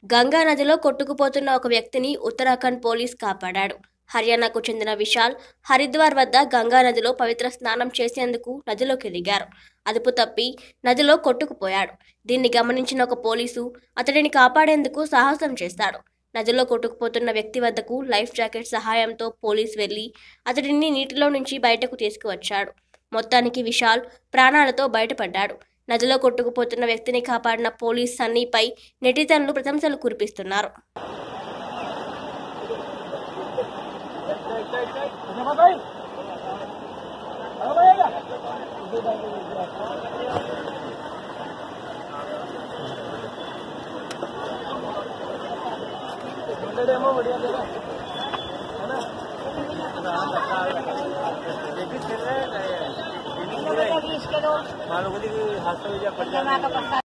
గంగా నదిలో కొట్టుకుపోతున్న ఒక వ్యక్తిని ఉత్తరాఖండ్ పోలీస్ కాపాడాడు హర్యానాకు చెందిన విశాల్ హరిద్వార్ వద్ద గంగా నదిలో పవిత్ర స్నానం చేసేందుకు నదిలోకి దిగారు అదుపు తప్పి నదిలో కొట్టుకుపోయాడు దీన్ని గమనించిన ఒక పోలీసు అతడిని కాపాడేందుకు సాహసం చేశాడు నదిలో కొట్టుకుపోతున్న వ్యక్తి వద్దకు లైఫ్ జాకెట్ సహాయంతో పోలీస్ వెళ్లి అతడిని నీటిలో నుంచి బయటకు తీసుకువచ్చాడు మొత్తానికి విశాల్ ప్రాణాలతో బయటపడ్డాడు నదిలో కొట్టుకుపోతున్న వ్యక్తిని కాపాడిన పోలీస్ సన్నీపై నెటిజన్లు ప్రశంసలు కురిపిస్తున్నారు मानो कि हादसा हो गया पड़ जाना